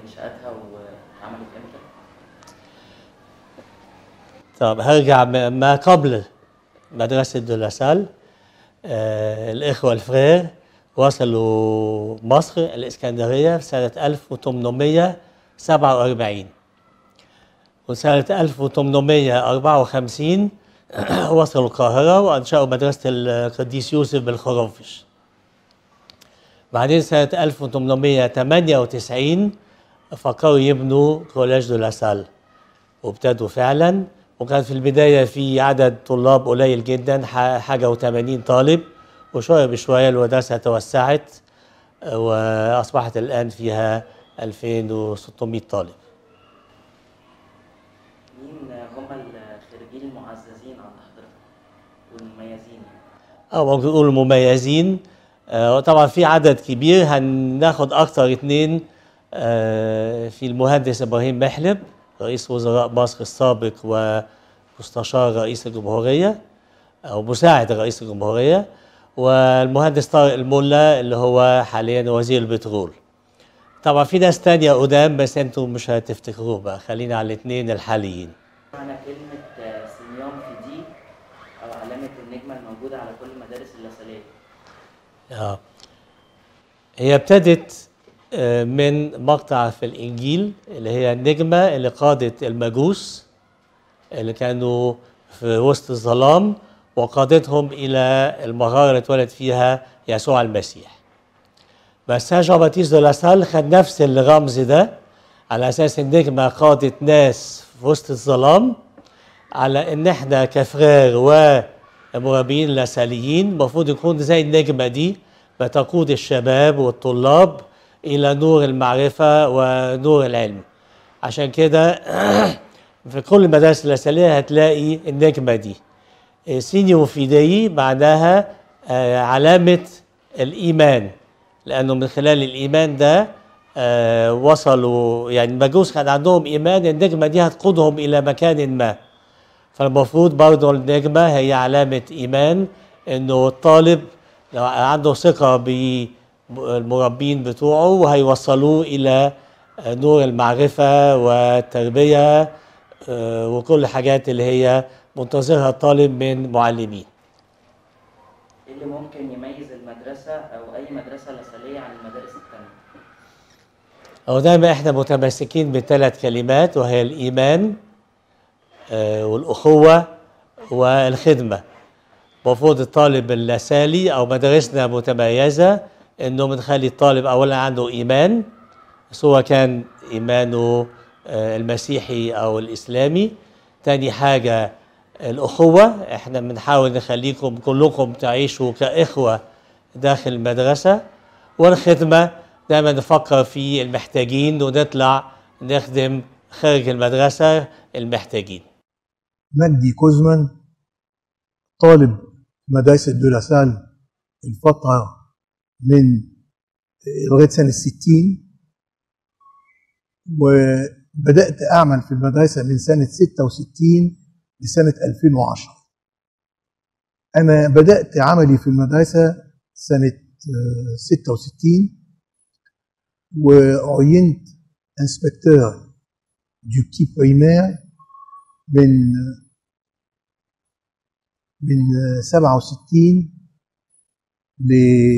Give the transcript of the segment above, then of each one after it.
انشاءاتها واتعملت امتى؟ طب هرجع م- ما قبل مدرسة دولاسال آه الإخوة الفرير وصلوا مصر الإسكندرية في سنة 1847 وسنة 1854 وصلوا القاهرة وأنشأوا مدرسة القديس يوسف بالخرنفش بعدين سنة 1898 فكروا يبنوا كوليج دولاسال وابتدوا فعلا وكان في البداية في عدد طلاب قليل جدا ح- حاجة و80 طالب وشوية بشوية المدرسة توسعت آه، وأصبحت الآن فيها 2600 طالب مين هم الخريجين المعززين عند حضرتك والمميزين يعني؟ أو ممكن نقول مميزين آه، طبعا في عدد كبير هناخد أكتر اتنين آه، في المهندس إبراهيم محلب رئيس وزراء مصر السابق ومستشار رئيس الجمهورية أو مساعد رئيس الجمهورية والمهندس طارق الملا اللي هو حاليا وزير البترول طبعا في ناس تانية قدام بس انتوا مش هتفتكروه بقى خلينا على الاثنين الحاليين معنى كلمة آه، سيميون في دي أو علامة النجمة الموجودة على كل المدارس اللاسلية آه. هي ابتدت آه، من مقطع في الإنجيل اللي هي النجمة اللي قادت المجوس اللي كانوا في وسط الظلام وقادتهم إلى المغارة اللي اتولد فيها يسوع المسيح بس سان جان باتيست دو لاسال خد نفس الرمز ده على أساس النجمة قادت ناس في وسط الظلام على ان احنا كفرار ومربيين لاساليين المفروض يكون زي النجمه دي بتقود الشباب والطلاب الى نور المعرفه ونور العلم عشان كده في كل المدارس اللاساليه هتلاقي النجمه دي سينيو فيدي معناها آه، علامه الايمان لانه من خلال الايمان ده آه، وصلوا يعني المجوس كان عندهم ايمان النجمه دي هتقودهم الى مكان ما فالمفروض برضه النجمة هي علامة إيمان إنه الطالب لو عنده ثقة بالمربين بتوعه وهيوصلوه إلى نور المعرفة والتربية آه، وكل الحاجات اللي هي منتظرها الطالب من معلمين إيه اللي ممكن يميز المدرسة أو أي مدرسة لاسلية عن المدارس التانية؟ هو دايما احنا متمسكين بثلاث كلمات وهي الإيمان آه، والأخوة والخدمة المفروض الطالب اللاسالي أو مدارسنا متميزة إنه بنخلي الطالب أولا عنده إيمان سواء كان إيمانه آه، المسيحي أو الإسلامي تاني حاجة الأخوة إحنا بنحاول نخليكم كلكم تعيشوا كإخوة داخل المدرسة والخدمة دايما نفكر في المحتاجين ونطلع نخدم خارج المدرسة المحتاجين مجدي كوزمان طالب مدرسة دولاسال الفترة من لغاية سنة 60 وبدأت أعمل في المدرسة من سنة 66 لسنة 2010 أنا بدأت عملي في المدرسة سنة آه، 66 وعينت انسبكتور دو بتي بريمير من من 67 ل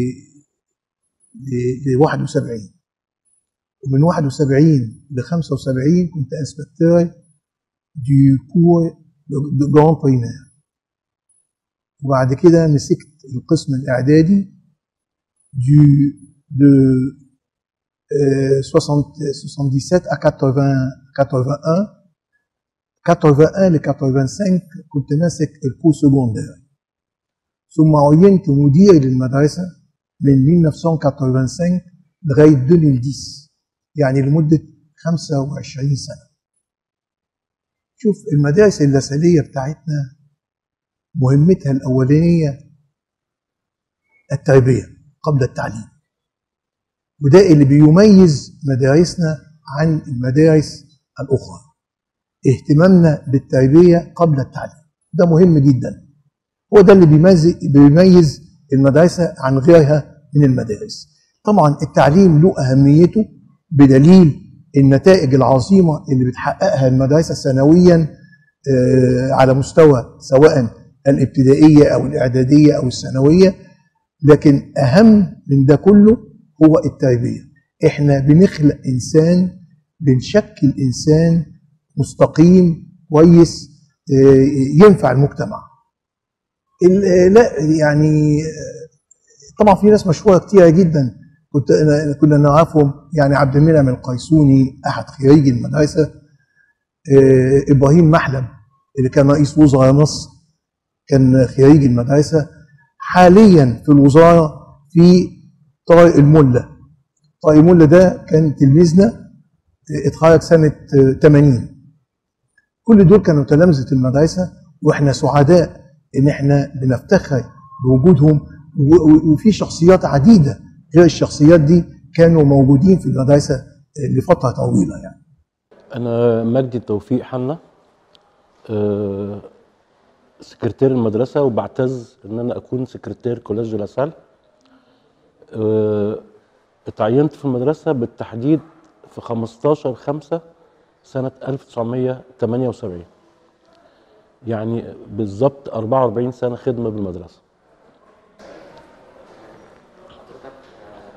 ل 71 ومن 71 ل 75 كنت انسبكتور دو كور دو جران بريمير وبعد كده مسكت القسم الاعدادي دو دو euh, 60 77 à 80 81 81 ل 85 كنت ماسك الكور سكوندير ثم عينت مدير للمدرسة من 1985 لغاية 2010 يعني لمدة 25 سنة شوف المدارس اللاسلية بتاعتنا مهمتها الأولانية التربية قبل التعليم وده اللي بيميز مدارسنا عن المدارس الأخرى اهتمامنا بالتربية قبل التعليم ده مهم جدا هو ده اللي بيميز, بيميز المدرسة عن غيرها من المدارس طبعا التعليم له أهميته بدليل النتائج العظيمه اللي بتحققها المدرسه سنويا آه، على مستوى سواء الابتدائيه او الاعداديه او الثانويه لكن اهم من ده كله هو التربيه احنا بنخلق انسان بنشكل انسان مستقيم كويس آه، ينفع المجتمع ال- لا يعني آه، طبعا في ناس مشهوره كتيره جدا كنت أنا- كنا نعرفهم يعني عبد المنعم القيسوني احد خريجي المدرسه آه، ابراهيم محلب اللي كان رئيس وزراء مصر كان خريج المدرسه حاليا في الوزاره في طارق المله طارق المله ده كان تلميذنا آه، اتخرج سنه آه، 80 كل دول كانوا تلامذه المدرسه واحنا سعداء ان احنا بنفتخر بوجودهم و- و- وفي شخصيات عديده غير الشخصيات دي كانوا موجودين في المدرسه آه، لفتره طويله يعني أنا مجدي توفيق حنا آه، سكرتير المدرسة وبعتز إن أنا أكون سكرتير كولاج لاسال آه، اتعينت في المدرسة بالتحديد في 15 5 سنة 1978 يعني بالظبط 44 سنة خدمة بالمدرسة حضرتك آه،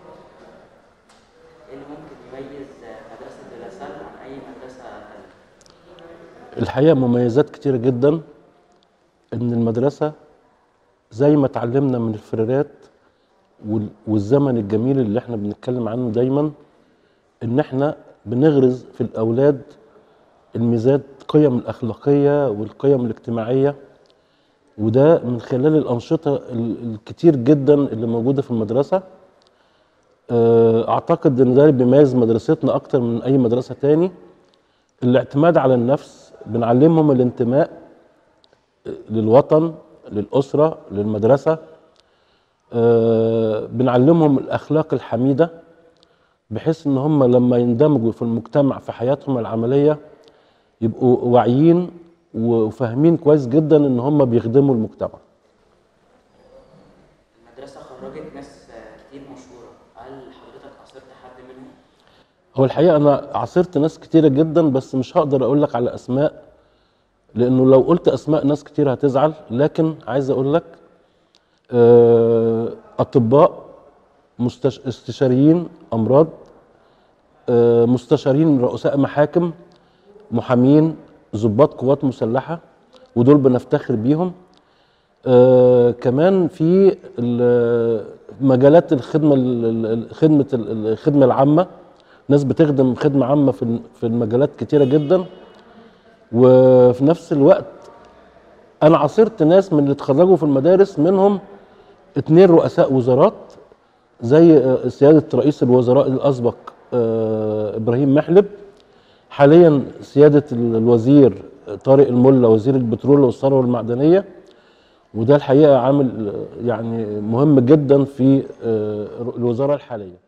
ايه اللي ممكن يميز آه، مدرسة دلاسال عن أي مدرسة تانية؟ الحقيقه مميزات كتيره جدا ان المدرسه زي ما اتعلمنا من الفرارات وال- والزمن الجميل اللي احنا بنتكلم عنه دايما ان احنا بنغرز في الاولاد الميزات القيم الاخلاقيه والقيم الاجتماعيه وده من خلال الانشطه ال- الكتير جدا اللي موجوده في المدرسه آه، اعتقد ان ده اللي بيميز مدرستنا اكتر من اي مدرسه تاني الاعتماد على النفس بنعلمهم الانتماء للوطن للأسرة للمدرسة آه، بنعلمهم الأخلاق الحميدة بحيث إن هم لما يندمجوا في المجتمع في حياتهم العملية يبقوا واعيين وفاهمين كويس جدا إن هم بيخدموا المجتمع المدرسة خرجت ناس آه، كتير مشهورة هل حضرتك عاصرت حد منهم؟ هو الحقيقه انا عاصرت ناس كتيره جدا بس مش هقدر اقول لك على اسماء لانه لو قلت اسماء ناس كتير هتزعل لكن عايز اقول لك آه، اطباء مستش... استشاريين امراض آه، مستشارين رؤساء محاكم محامين ضباط قوات مسلحه ودول بنفتخر بيهم آه كمان في ال- مجالات الخدمه ال- ال- خدمه ال- الخدمه العامه ناس بتخدم خدمه عامه في ال- في المجالات كتيره جدا وفي نفس الوقت انا عاصرت ناس من اللي اتخرجوا في المدارس منهم اتنين رؤساء وزارات زي آه، سياده رئيس الوزراء الاسبق آه، ابراهيم محلب حاليا سياده ال- الوزير طارق الملا وزير البترول والثروه المعدنيه وده الحقيقه عامل آه، يعني مهم جدا في آه، الوزاره الحاليه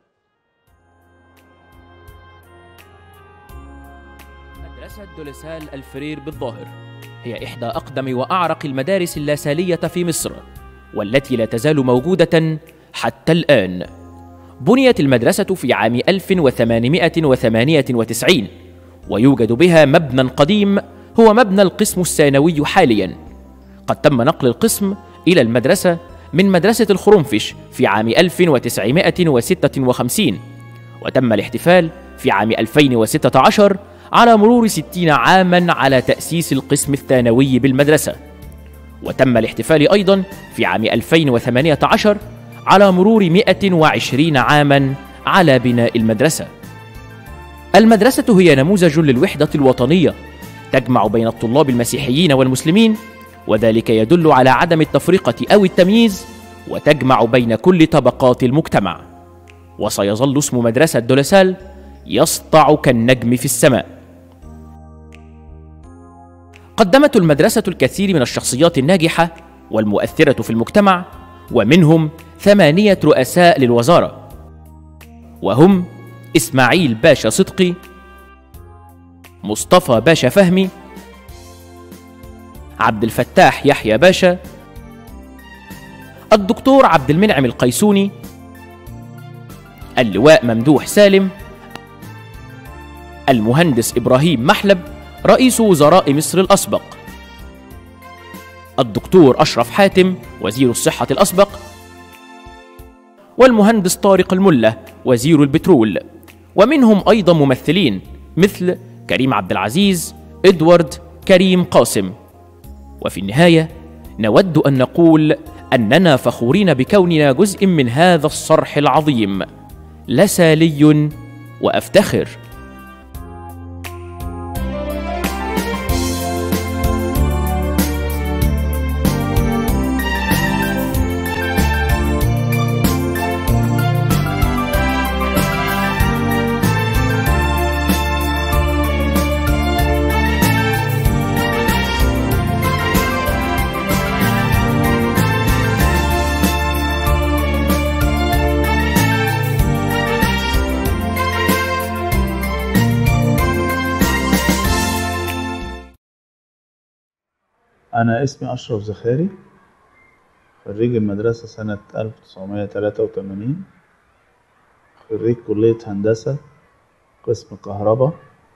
مدرسة دولسال الفرير بالظاهر هي إحدى أقدم وأعرق المدارس اللاسالية في مصر والتي لا تزال موجودة حتى الآن بنيت المدرسة في عام 1898 ويوجد بها مبنى قديم هو مبنى القسم الثانوي حاليا قد تم نقل القسم إلى المدرسة من مدرسة الخرنفش في عام 1956 وتم الاحتفال في عام 2016 على مرور 60 عاما على تأسيس القسم الثانوي بالمدرسة وتم الاحتفال أيضا في عام 2018 على مرور 120 عاما على بناء المدرسة المدرسة هي نموذج للوحدة الوطنية تجمع بين الطلاب المسيحيين والمسلمين وذلك يدل على عدم التفرقة أو التمييز وتجمع بين كل طبقات المجتمع وسيظل اسم مدرسة دولسال يسطع كالنجم في السماء قدمت المدرسة الكثير من الشخصيات الناجحة والمؤثرة في المجتمع ومنهم ثمانية رؤساء للوزارة وهم إسماعيل باشا صدقي مصطفى باشا فهمي عبد الفتاح يحيى باشا الدكتور عبد المنعم القيسوني اللواء ممدوح سالم المهندس إبراهيم محلب رئيس وزراء مصر الأسبق الدكتور أشرف حاتم وزير الصحة الأسبق والمهندس طارق الملة وزير البترول ومنهم أيضا ممثلين مثل كريم عبد العزيز إدوارد كريم قاسم وفي النهاية نود أن نقول أننا فخورين بكوننا جزء من هذا الصرح العظيم لسالي وأفتخر أنا اسمي أشرف زخاري خريج المدرسة سنة 1983 خريج كلية هندسة قسم كهرباء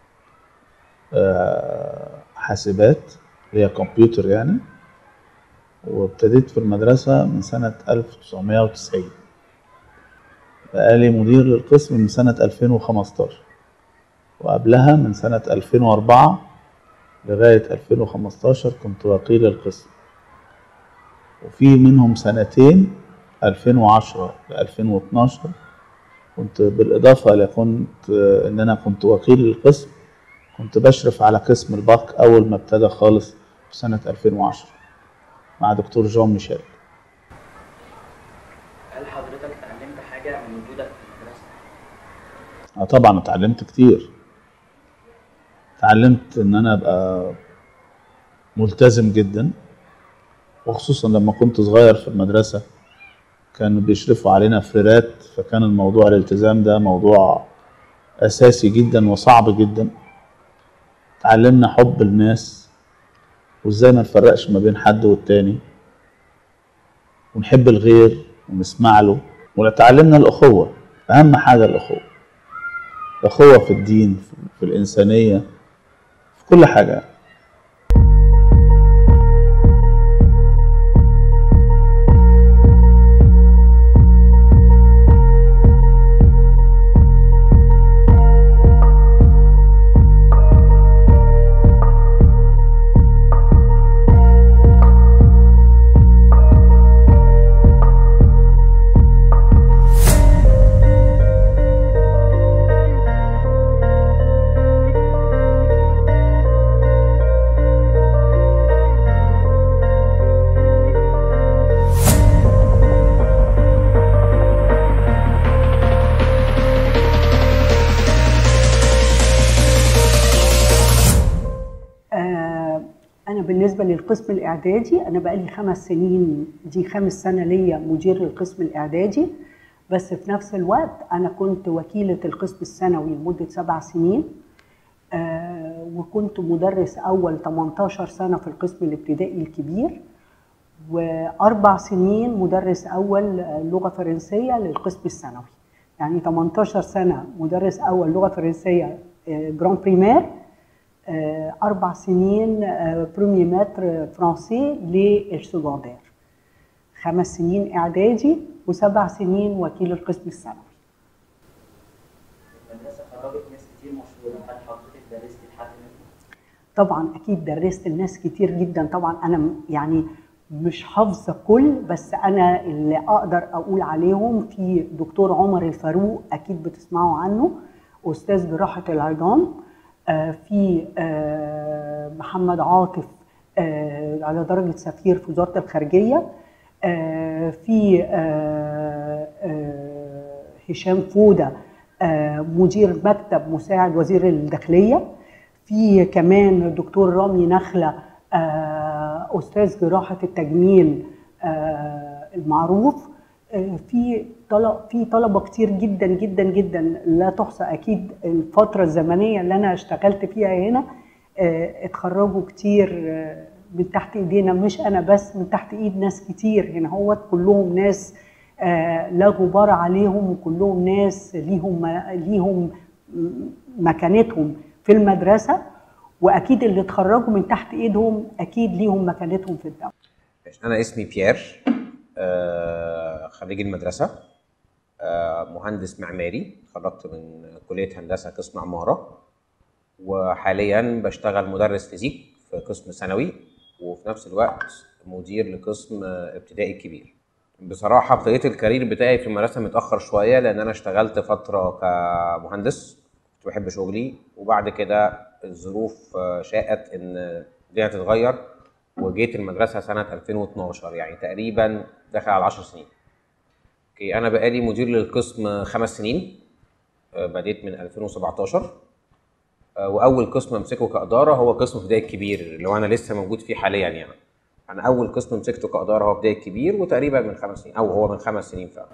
آه، حاسبات اللي هي كمبيوتر يعني وابتديت في المدرسة من سنة 1990 بقالي مدير للقسم من سنة 2015 وقبلها من سنة 2004 لغاية 2015 كنت وكيل القسم وفي منهم سنتين 2010 ل 2012 كنت بالإضافة لكنت إن أنا كنت وكيل القسم كنت بشرف على قسم الباك أول ما ابتدى خالص في سنة 2010 مع دكتور جون ميشيل هل حضرتك اتعلمت حاجة من وجودك في المدرسة؟ اه طبعا اتعلمت كتير اتعلمت ان انا ابقى ملتزم جدا وخصوصا لما كنت صغير في المدرسة كانوا بيشرفوا علينا فريرات فكان الموضوع الالتزام ده موضوع اساسي جدا وصعب جدا اتعلمنا حب الناس وازاي ما نفرقش ما بين حد والتاني ونحب الغير ونسمع له وتعلمنا الاخوة اهم حاجة الاخوة الاخوة في الدين في الانسانية في كل حاجة آه، أنا بالنسبة للقسم الإعدادي أنا بقالي خمس سنين دي خامس سنة ليا مدير للقسم الإعدادي بس في نفس الوقت أنا كنت وكيلة القسم الثانوي لمدة سبع سنين آه، وكنت مدرس أول 18 سنة في القسم الابتدائي الكبير وأربع سنين مدرس أول آه، لغة فرنسية للقسم الثانوي يعني 18 سنة مدرس أول لغة فرنسية آه، جران بريمير آه، أربع سنين آه، برومي ماتر فرنسي للسكوندير خمس سنين إعدادي وسبع سنين وكيل القسم الثانوي المدرسة خرجت ناس كتير مشهورة هل حضرتك درستي لحد منهم؟ طبعا اكيد درست الناس كتير جدا طبعا انا م- يعني مش حافظه كل بس انا اللي اقدر اقول عليهم في دكتور عمر الفاروق اكيد بتسمعوا عنه استاذ جراحه العظام آه، في آه، محمد عاطف آه، على درجه سفير في وزاره الخارجيه آه، في آه، آه، هشام فوده آه، مدير مكتب مساعد وزير الداخليه في كمان الدكتور رامي نخلة آه، أستاذ جراحة التجميل آه، المعروف آه، في طلب في طلبة كتير جدا جدا جدا لا تحصى أكيد الفترة الزمنية اللي أنا اشتغلت فيها هنا آه، اتخرجوا كتير آه، من تحت ايدينا مش انا بس من تحت ايد ناس كتير هنا هوت كلهم ناس آه، لا غبار عليهم وكلهم ناس ليهم ليهم م- مكانتهم في المدرسه واكيد اللي اتخرجوا من تحت ايدهم اكيد ليهم مكانتهم في الدوله أنا اسمي بيير آه، خريج المدرسة آه، مهندس معماري اتخرجت من كلية هندسة قسم عمارة وحاليا بشتغل مدرس فيزيك في قسم ثانوي وفي نفس الوقت مدير لقسم آه، ابتدائي كبير بصراحة ابتديت الكارير بتاعي في المدرسة متأخر شوية لأن أنا اشتغلت فترة كمهندس كنت بحب شغلي وبعد كده الظروف آه، شاءت إن الدنيا تتغير وجيت المدرسة سنة 2012 يعني تقريبا داخل على 10 سنين. اوكي أنا بقالي مدير للقسم خمس سنين آه، بديت من 2017 آه، وأول قسم أمسكه كإدارة هو قسم ابتدائي الكبير اللي هو أنا لسه موجود فيه حاليا يعني. أنا أول قسم مسكته كإدارة هو ابتدائي الكبير وتقريبا من خمس سنين أو هو من خمس سنين فعلا.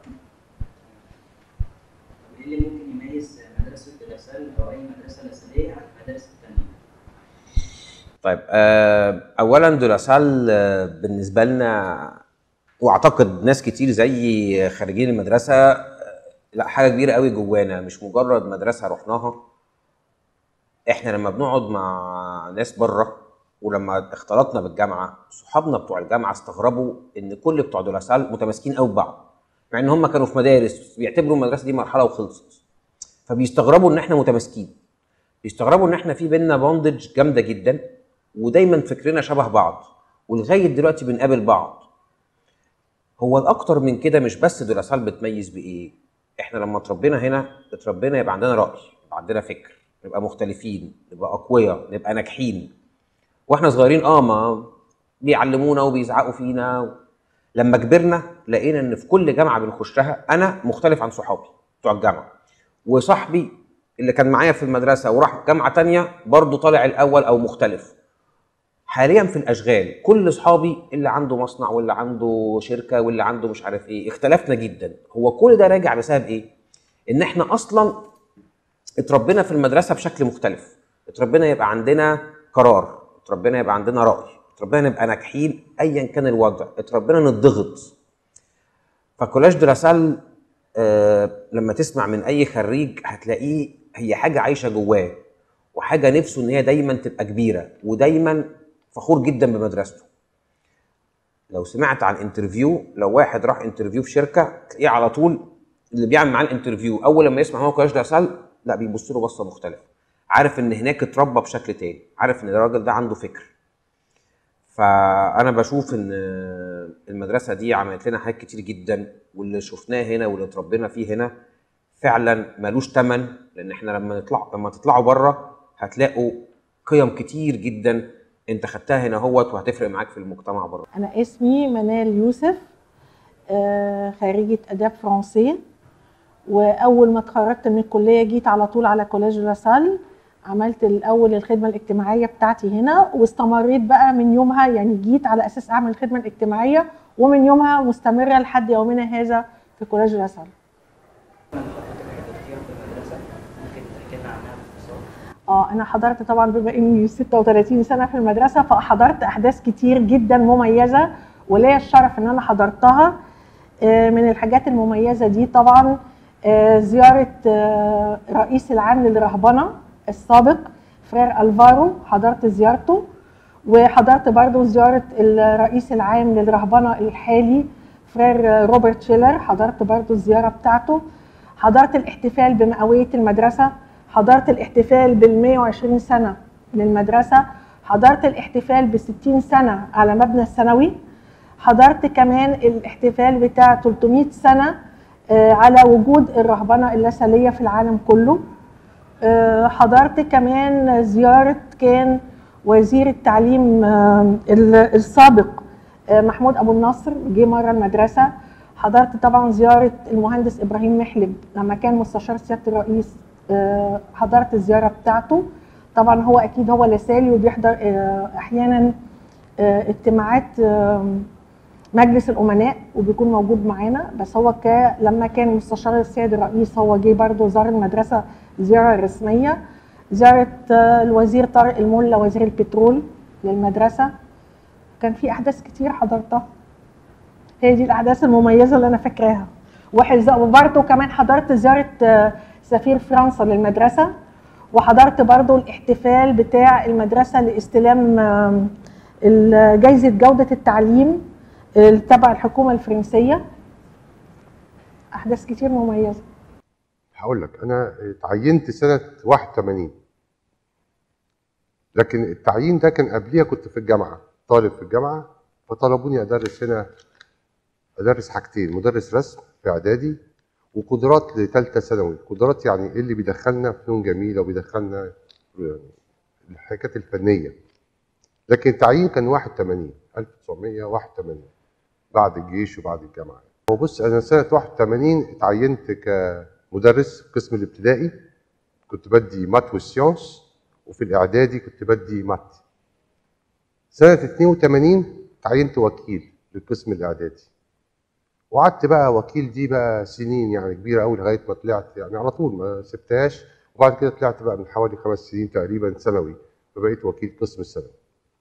ايه اللي ممكن يميز مدرسه لاسال او اي مدرسه لاساليه عن المدارس التانيه؟ طيب آه، اولا دولاسال آه، بالنسبه لنا واعتقد ناس كتير زي خريجين المدرسه آه، لا حاجه كبيره قوي جوانا مش مجرد مدرسه رحناها احنا لما بنقعد مع ناس بره ولما اختلطنا بالجامعه صحابنا بتوع الجامعه استغربوا ان كل بتوع دولاسال متماسكين قوي ببعض مع ان هم كانوا في مدارس بيعتبروا المدرسه دي مرحله وخلصت فبيستغربوا ان احنا متماسكين بيستغربوا ان احنا في بينا بوندج جامده جدا ودايما فكرنا شبه بعض ولغايه دلوقتي بنقابل بعض هو الاكتر من كده مش بس دراسات بتميز بايه احنا لما اتربينا هنا اتربينا يبقى عندنا راي يبقى عندنا فكر نبقى مختلفين نبقى اقوياء نبقى ناجحين واحنا صغيرين اه ما بيعلمونا وبيزعقوا فينا لما كبرنا لقينا ان في كل جامعه بنخشها انا مختلف عن صحابي بتوع الجامعه وصاحبي اللي كان معايا في المدرسه وراح جامعه تانية برضه طالع الاول او مختلف حاليا في الاشغال كل اصحابي اللي عنده مصنع واللي عنده شركه واللي عنده مش عارف ايه اختلفنا جدا هو كل ده راجع بسبب ايه ان احنا اصلا اتربينا في المدرسه بشكل مختلف اتربينا يبقى عندنا قرار اتربينا يبقى عندنا راي اتربينا نبقى ناجحين ايا كان الوضع اتربينا نضغط فكولاج دراسال آه لما تسمع من اي خريج هتلاقيه هي حاجه عايشه جواه وحاجه نفسه ان هي دايما تبقى كبيره ودايما فخور جدا بمدرسته لو سمعت عن انترفيو لو واحد راح انترفيو في شركه تلاقيه على طول اللي بيعمل معاه الانترفيو اول لما يسمع هو كولاج دراسال لا بيبص له بصه مختلفه عارف ان هناك اتربى بشكل تاني عارف ان الراجل ده عنده فكر فانا بشوف ان المدرسه دي عملت لنا حاجات كتير جدا واللي شفناه هنا واللي اتربينا فيه هنا فعلا ملوش تمن لان احنا لما نطلع لما تطلعوا بره هتلاقوا قيم كتير جدا انت خدتها هنا اهوت وهتفرق معاك في المجتمع بره أنا اسمي منال يوسف آه، خريجة آداب فرنسي وأول ما اتخرجت من الكلية جيت على طول على كولاج لاسال عملت الأول الخدمة الاجتماعية بتاعتي هنا واستمريت بقى من يومها يعني جيت على أساس أعمل الخدمة الاجتماعية ومن يومها مستمرة لحد يومنا هذا في كولاج لاسال من الخطوات اللي حضرتيها في المدرسه ممكن تحكي لنا عنها باختصار؟ اه انا حضرت طبعا بما اني 36 سنه في المدرسه فحضرت احداث كتير جدا مميزه وليا الشرف ان انا حضرتها آه، من الحاجات المميزه دي طبعا آه، زياره آه، رئيس العام للرهبنه السابق فرير الفارو حضرت زيارته وحضرت برضو زياره الرئيس العام للرهبنه الحالي فرير روبرت شيلر حضرت برضو الزياره بتاعته حضرت الاحتفال بمئويه المدرسه حضرت الاحتفال بال 120 سنه للمدرسه حضرت الاحتفال ب 60 سنه على مبنى الثانوي حضرت كمان الاحتفال بتاع 300 سنه آه، على وجود الرهبنه اللاسليه في العالم كله آه، حضرت كمان زياره كان وزير التعليم آه، ال- السابق آه، محمود ابو النصر جه مره المدرسه حضرت طبعا زياره المهندس ابراهيم محلب لما كان مستشار سياده الرئيس آه، حضرت الزياره بتاعته طبعا هو اكيد هو لسالي وبيحضر آه، احيانا آه، اجتماعات آم، مجلس الامناء وبيكون موجود معانا بس هو ك... لما كان مستشار السيد الرئيس هو جه برضه زار المدرسه زياره رسميه زياره آه، الوزير طارق الملا وزير البترول للمدرسه كان في احداث كتير حضرتها هي دي الاحداث المميزه اللي انا فاكراها واحد زي- وبرضه كمان حضرت زياره آه، سفير فرنسا للمدرسه وحضرت برضو الاحتفال بتاع المدرسه لاستلام آم، ال- جايزه جوده التعليم آه، تبع الحكومه الفرنسيه احداث كتير مميزه هقول لك انا اتعينت سنه 81 لكن التعيين ده كان قبليها كنت في الجامعه طالب في الجامعه فطلبوني ادرس هنا ادرس حاجتين مدرس رسم في اعدادي وقدرات لثالثه ثانوي قدرات يعني ايه اللي بيدخلنا فنون جميله وبيدخلنا الحاجات الفنيه لكن التعيين كان 81 1981 بعد الجيش وبعد الجامعه هو بص انا سنه 81 اتعينت كمدرس في القسم الابتدائي كنت بدي مات والسيونس وفي الاعدادي كنت بدي مات سنه 82 تعينت وكيل للقسم الاعدادي وقعدت بقى وكيل دي بقى سنين يعني كبيره قوي لغايه ما طلعت يعني على طول ما سبتهاش وبعد كده طلعت بقى من حوالي خمس سنين تقريبا ثانوي فبقيت وكيل قسم الثانوي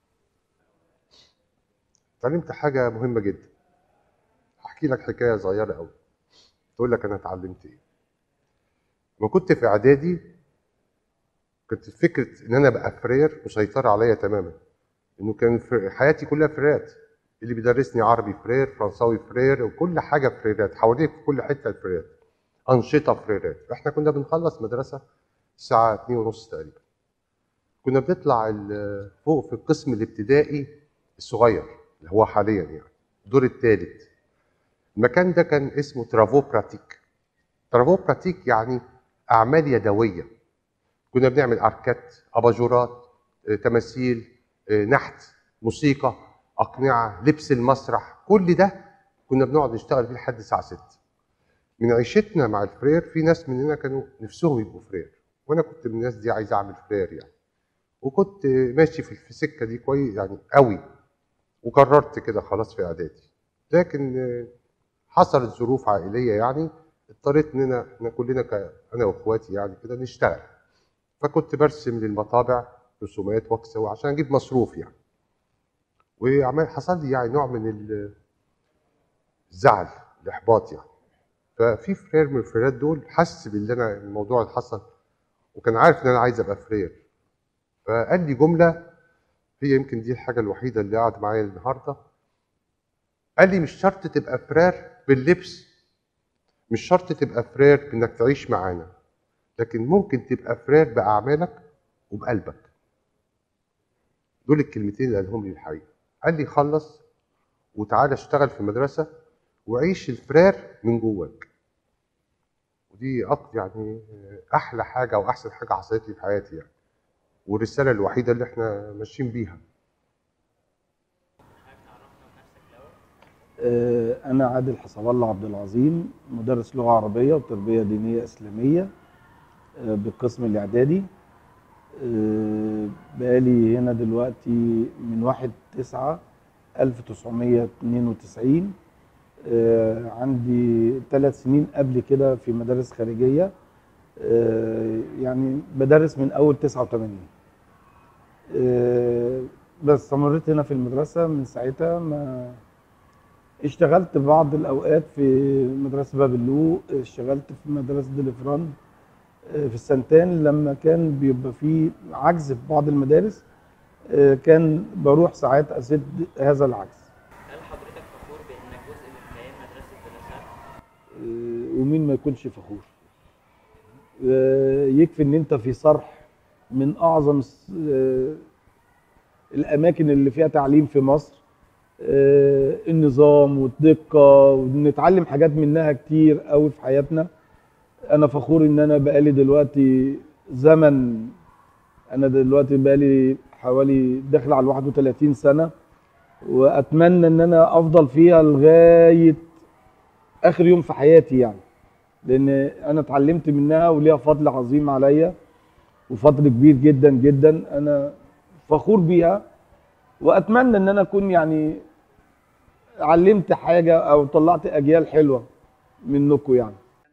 اتعلمت حاجه مهمه جدا احكي لك حكايه صغيره قوي تقول لك انا اتعلمت ايه لما كنت في اعدادي كانت فكره ان انا ابقى فرير مسيطره عليا تماما انه كان في حياتي كلها فريرات اللي بيدرسني عربي فرير فرنساوي فرير وكل حاجه فريرات حواليك في كل حته فريرات انشطه فريرات احنا كنا بنخلص مدرسه الساعه 2 ونص تقريبا كنا بنطلع ال- فوق في القسم الابتدائي الصغير اللي هو حاليا يعني الدور الثالث المكان ده كان اسمه ترافو براتيك ترافو براتيك يعني اعمال يدويه كنا بنعمل اركات اباجورات آه، تماثيل آه، نحت موسيقى اقنعه لبس المسرح كل ده كنا بنقعد نشتغل فيه لحد الساعه 6 من عيشتنا مع الفرير في ناس مننا كانوا نفسهم يبقوا فرير وانا كنت من الناس دي عايز اعمل فرير يعني وكنت ماشي في في السكه دي كويس يعني قوي وقررت كده خلاص في اعدادي لكن آه، حصلت ظروف عائليه يعني اضطريت اننا احنا كلنا ك- انا واخواتي يعني كده نشتغل فكنت برسم للمطابع رسومات واكسب عشان اجيب مصروف يعني وعمال حصل لي يعني نوع من ال- الزعل الاحباط يعني ففي فرير من الفريرات دول حس باللي انا الموضوع اللي حصل وكان عارف ان انا عايز ابقى فرير فقال لي جمله هي يمكن دي الحاجه الوحيده اللي قعد معايا النهارده قال لي مش شرط تبقى فرير باللبس مش شرط تبقى فرير بانك تعيش معانا لكن ممكن تبقى فرير باعمالك وبقلبك دول الكلمتين اللي قالهم لي الحقيقه قال لي خلص وتعالى اشتغل في مدرسه وعيش الفرير من جواك ودي أق- يعني احلى حاجه واحسن حاجه حصلت لي في حياتي يعني والرساله الوحيده اللي احنا ماشيين بيها آه، أنا عادل حسب الله عبد العظيم مدرس لغة عربية وتربية دينية إسلامية آه، بالقسم الإعدادي آه، بقالي هنا دلوقتي من واحد تسعة 1992 آه، عندي ثلاث سنين قبل كده في مدارس خارجية آه، يعني بدرس من أول 89 آه، بس استمريت هنا في المدرسة من ساعتها ما اشتغلت بعض الأوقات في مدرسة باب اللوق اشتغلت في مدرسة ديليفران آه، في السنتان لما كان بيبقى في عجز في بعض المدارس آه، كان بروح ساعات أسد هذا العجز هل حضرتك فخور بانك جزء من كيان مدرسه الرسالة؟ آه، ومين ما يكونش فخور آه، يكفي ان انت في صرح من اعظم الس- آه، الاماكن اللي فيها تعليم في مصر آه، النظام والدقه ونتعلم حاجات منها كتير قوي في حياتنا انا فخور ان انا بقالي دلوقتي زمن انا دلوقتي بقالي حوالي داخل على 31 سنه واتمنى ان انا افضل فيها لغايه اخر يوم في حياتي يعني لان انا اتعلمت منها وليها فضل عظيم عليا وفضل كبير جدا جدا انا فخور بيها واتمنى ان انا اكون يعني علمت حاجه او طلعت اجيال حلوه منكم يعني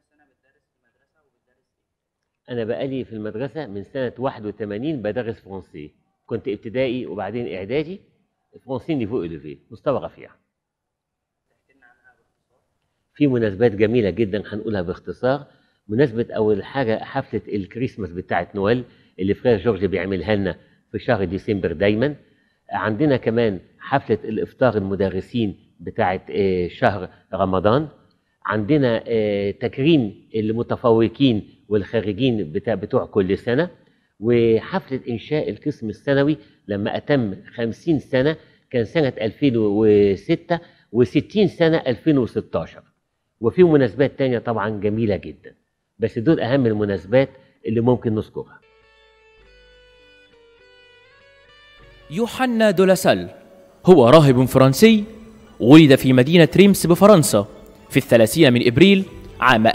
أنا بقالي في المدرسة من سنة 81 بدرس فرنسي كنت ابتدائي وبعدين إعدادي فرنسي نيفو إليفي مستوى رفيع في مناسبات جميلة جدا هنقولها باختصار مناسبة أول حاجة حفلة الكريسماس بتاعة نويل اللي فرير جورج بيعملها لنا في شهر ديسمبر دايما عندنا كمان حفلة الإفطار المدرسين بتاعة آه، شهر رمضان عندنا آه، تكريم المتفوقين والخارجين بتاع بتوع كل سنة وحفلة إنشاء القسم السنوي لما أتم 50 سنة كان سنة 2006 و60 سنة 2016 وفي مناسبات تانية طبعا جميلة جدا بس دول أهم المناسبات اللي ممكن نذكرها يوحنا دولاسال هو راهب فرنسي ولد في مدينة ريمس بفرنسا في الثلاثين من إبريل عام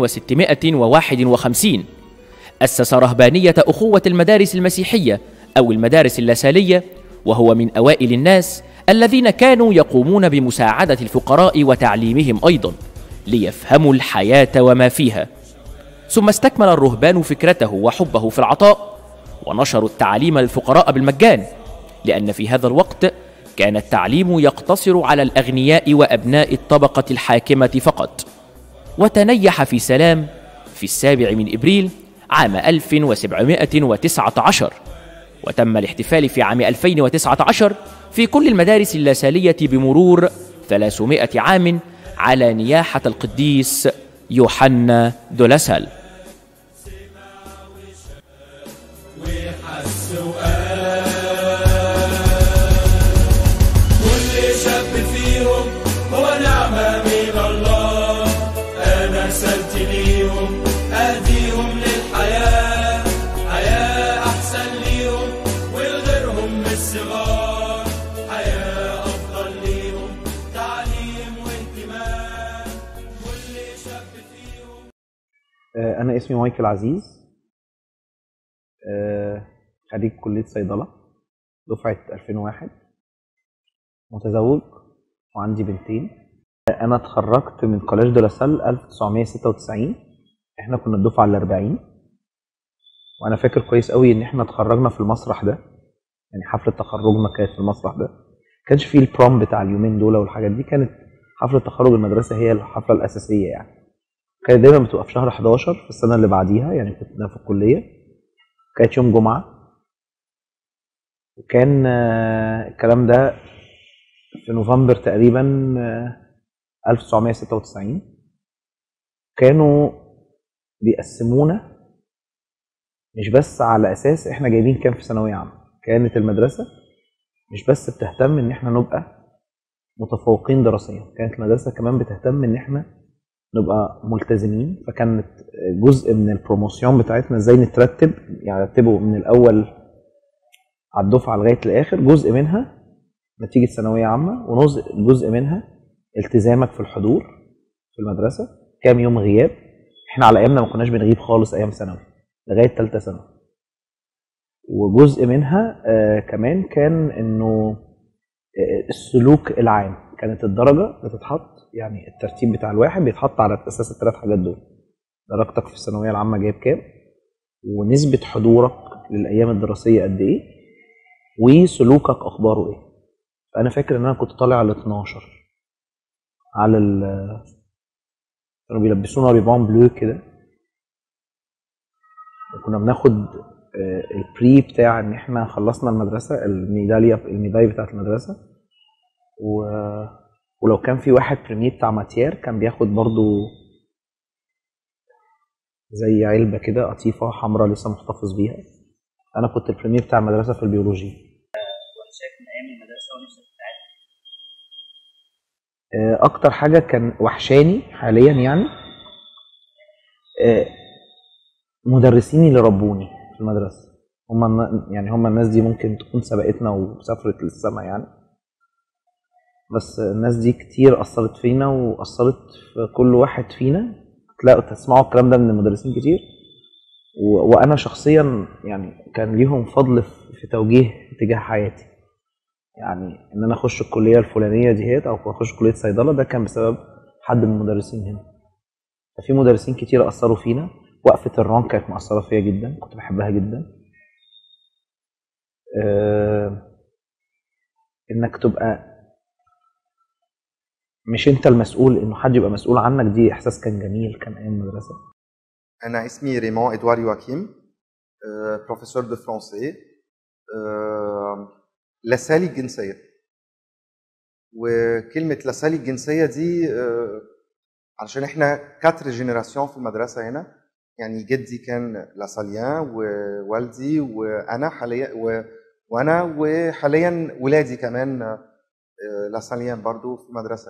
1651 أسس رهبانية أخوة المدارس المسيحية أو المدارس اللاسالية وهو من أوائل الناس الذين كانوا يقومون بمساعدة الفقراء وتعليمهم أيضا ليفهموا الحياة وما فيها ثم استكمل الرهبان فكرته وحبه في العطاء ونشروا التعليم للفقراء بالمجان لأن في هذا الوقت كان التعليم يقتصر على الأغنياء وأبناء الطبقة الحاكمة فقط وتنيح في سلام في السابع من إبريل عام 1719 وتم الاحتفال في عام 2019 في كل المدارس اللاسالية بمرور 300 عام على نياحة القديس يوحنا دولاسال وحس وقال كل شاب فيهم هو نعمة من الله أنا رسلت ليهم أهديهم للحياة حياة أحسن ليهم ولغيرهم من الصغار حياة أفضل ليهم تعليم واهتمام كل شاب فيهم آه، أنا اسمي مايكل عزيز آه، خريج كلية صيدلة دفعة 2001 متزوج وعندي بنتين آه، أنا اتخرجت من كوليج دو لاسال 1996 إحنا كنا الدفعة ال 40 وأنا فاكر كويس قوي إن إحنا اتخرجنا في المسرح ده يعني حفلة تخرجنا كانت في المسرح ده كانش فيه البروم بتاع اليومين دول والحاجات دي كانت حفلة تخرج المدرسة هي الحفلة الأساسية يعني كانت دايما بتبقى في شهر 11 في السنة اللي بعديها يعني كنت أنا في الكلية كانت يوم جمعة وكان آه، الكلام ده في نوفمبر تقريبا آه، 1996 كانوا بيقسمونا مش بس على اساس احنا جايبين كام في ثانويه عامه كانت المدرسه مش بس بتهتم ان احنا نبقى متفوقين دراسيا كانت المدرسه كمان بتهتم ان احنا نبقى ملتزمين فكانت جزء من البروموسيون بتاعتنا ازاي نترتب يعني نرتبه من الاول على الدفعه لغايه الاخر جزء منها نتيجه ثانويه عامه وجزء جزء منها التزامك في الحضور في المدرسه كام يوم غياب احنا على ايامنا ما كناش بنغيب خالص ايام ثانوي لغايه ثالثه ثانوي وجزء منها آه كمان كان انه آه، السلوك العام كانت الدرجه بتتحط يعني الترتيب بتاع الواحد بيتحط على اساس الثلاث حاجات دول درجتك في الثانويه العامه جايب كام ونسبه حضورك للايام الدراسيه قد ايه وسلوكك اخباره ايه فانا فاكر ان انا كنت طالع على 12 على ال كانوا بيلبسونا ريبان بلو كده وكنا بناخد آه، البري بتاع ان احنا خلصنا المدرسه الميداليه الميداليه بتاعت المدرسه و... ولو كان في واحد بريمي بتاع ماتير كان بياخد برضو زي علبه كده قطيفه حمراء لسه محتفظ بيها انا كنت البريمي بتاع المدرسه في البيولوجي كنت شايف من ايام المدرسه ونفسك تتعلم آه، اكتر حاجه كان وحشاني حاليا يعني آه، مدرسيني اللي ربوني في المدرسه هم يعني هم الناس دي ممكن تكون سبقتنا وسافرت للسما يعني بس الناس دي كتير اثرت فينا واثرت في كل واحد فينا تلاقوا تسمعوا الكلام ده من المدرسين كتير و... وانا شخصيا يعني كان ليهم فضل في في توجيه اتجاه حياتي يعني ان انا اخش الكليه الفلانيه ديت او اخش كليه صيدله ده كان بسبب حد من المدرسين هنا ففي مدرسين كتير اثروا فينا وقفه الران كانت مأثره فيا جدا كنت بحبها جدا آه، انك تبقى مش انت المسؤول انه حد يبقى مسؤول عنك دي احساس كان جميل كان ايام المدرسه أنا اسمي ريمون إدوار يواكيم بروفيسور دو فرونسي لسالي الجنسية وكلمة لسالي الجنسية دي آه، علشان احنا كاتر جينيراسيون في المدرسة هنا يعني جدي كان لاساليان ووالدي وانا حاليا و... وانا وحاليا ولادي كمان آه، لاساليان برضو في المدرسة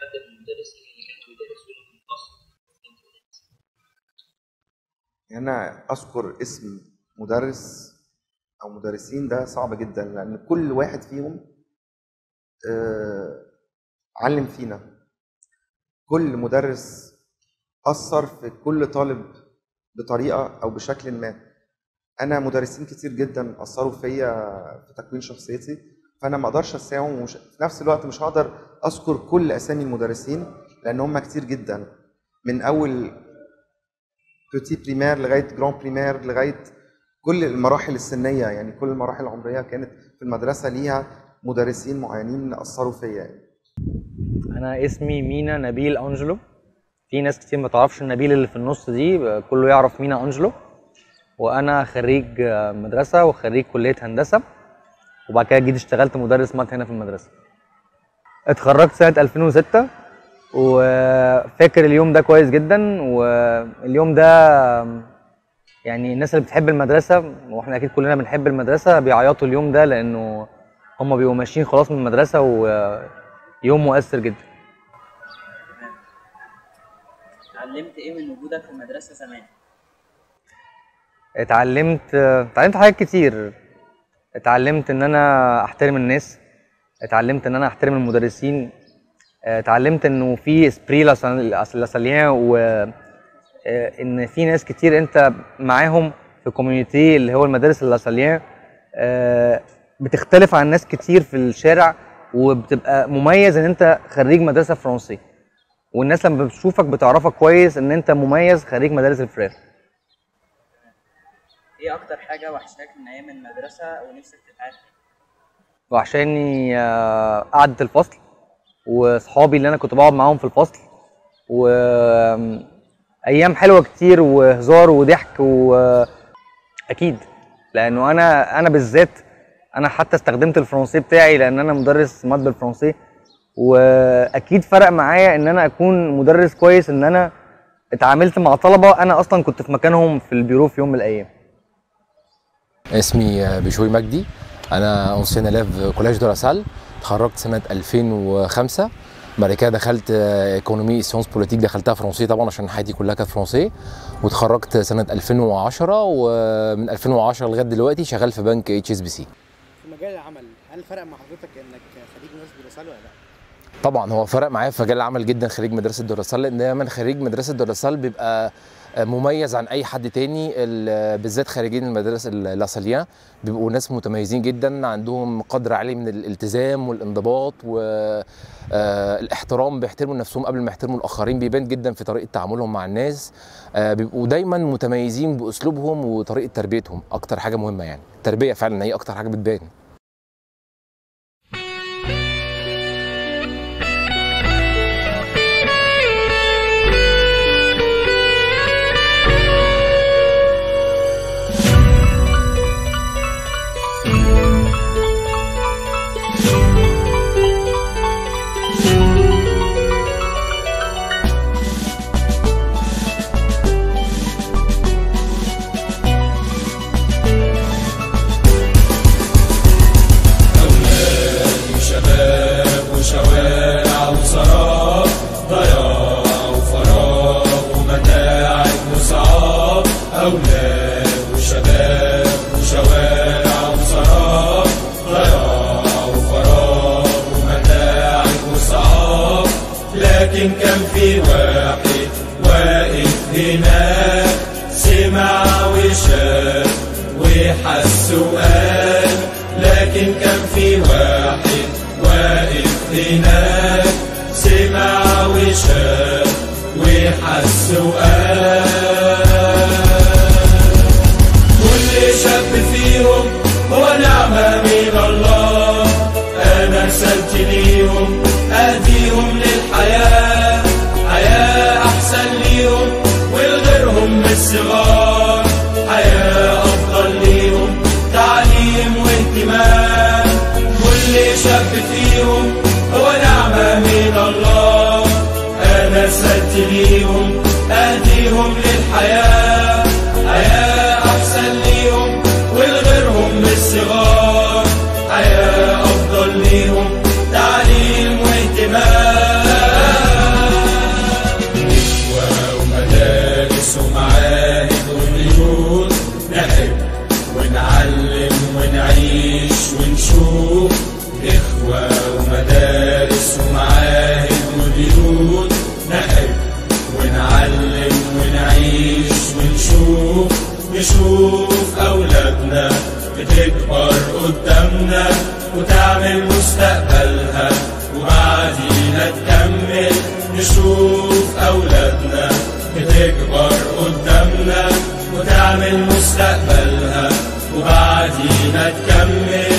هنا اذكر اسم مدرس او مدرسين ده صعب جدا لان كل واحد فيهم آه، علم فينا كل مدرس اثر في كل طالب بطريقه او بشكل ما انا مدرسين كتير جدا اثروا فيا في تكوين شخصيتي فانا ما اقدرش اساهم ومش في نفس الوقت مش هقدر اذكر كل اسامي المدرسين لان هم كتير جدا من اول بوتي بريمير لغايه جران بريمير لغايه كل المراحل السنيه يعني كل المراحل العمريه كانت في المدرسه ليها مدرسين معينين اثروا فيا يعني. انا اسمي مينا نبيل انجلو في ناس كتير ما تعرفش النبيل اللي في النص دي كله يعرف مينا انجلو وانا خريج مدرسه وخريج كليه هندسه وبعد كده جيت اشتغلت مدرس مات هنا في المدرسه اتخرجت سنه 2006 وفاكر اليوم ده كويس جدا واليوم ده يعني الناس اللي بتحب المدرسه واحنا اكيد كلنا بنحب المدرسه بيعيطوا اليوم ده لانه هم بيبقوا ماشيين خلاص من المدرسه ويوم مؤثر جدا اتعلمت ايه من وجودك في المدرسه زمان؟ اتعلمت اتعلمت حاجات كتير اتعلمت ان انا احترم الناس اتعلمت ان انا احترم المدرسين اتعلمت انه في سبري لاساليان و ان في ناس كتير انت معاهم في كوميونيتي اللي هو المدارس اللاساليان بتختلف عن ناس كتير في الشارع وبتبقى مميز ان انت خريج مدرسه فرنسي والناس لما بتشوفك بتعرفك كويس ان انت مميز خريج مدارس الفرير ايه اكتر حاجه وحشاك من ايام المدرسه ونفسك تتعلم؟ وعشاني آه، قعدة الفصل وصحابي اللي انا كنت بقعد معاهم في الفصل و آم، ايام حلوه كتير وهزار وضحك واكيد لانه انا انا بالذات انا حتى استخدمت الفرنسي بتاعي لان انا مدرس ماد بالفرنسي واكيد فرق معايا ان انا اكون مدرس كويس ان انا اتعاملت مع طلبه انا اصلا كنت في مكانهم في البيرو في يوم من الايام اسمي بشوي مجدي انا اونسيان الاف كولاج دو لاسال اتخرجت سنه 2005 بعد كده دخلت ايكونومي سيونس بوليتيك دخلتها فرنسي طبعا عشان حياتي كلها كانت فرنسي واتخرجت سنه 2010 ومن 2010 لغايه دلوقتي شغال في بنك اتش اس بي سي في مجال العمل هل فرق مع حضرتك انك خريج مدرسه دراسال ولا لا؟ طبعا هو فرق معايا في مجال العمل جدا خريج مدرسه دوراسال لان دايما خريج مدرسه دوراسال بيبقى مميز عن اي حد تاني ال- بالذات خارجين المدارس اللاساليان بيبقوا ناس متميزين جدا عندهم قدر عالي من الالتزام والانضباط والاحترام بيحترموا نفسهم قبل ما يحترموا الاخرين بيبان جدا في طريقه تعاملهم مع الناس آه، بيبقوا دايما متميزين باسلوبهم وطريقه تربيتهم اكتر حاجه مهمه يعني التربيه فعلا هي اكتر حاجه بتبان وشباب وشوارع وسراب ضياع وفراغ ومتاعب وصعاب أولاد وشباب وشوارع وسراب ضياع وفراغ ومتاعب وصعاب لكن كان في واحد واقف هناك سمع وشاف وحس وقال لكن كان في واحد واقف هناك سمع وشاف وحس وقال كل شاب فيهم هو نعمة من الله أنا رسلت ليهم أهديهم للحياة حياة أحسن ليهم ولغيرهم مثل نشوف أولادنا بتكبر قدامنا وتعمل مستقبلها وبعدينا تكمل نشوف أولادنا بتكبر قدامنا وتعمل مستقبلها وبعدينا تكمل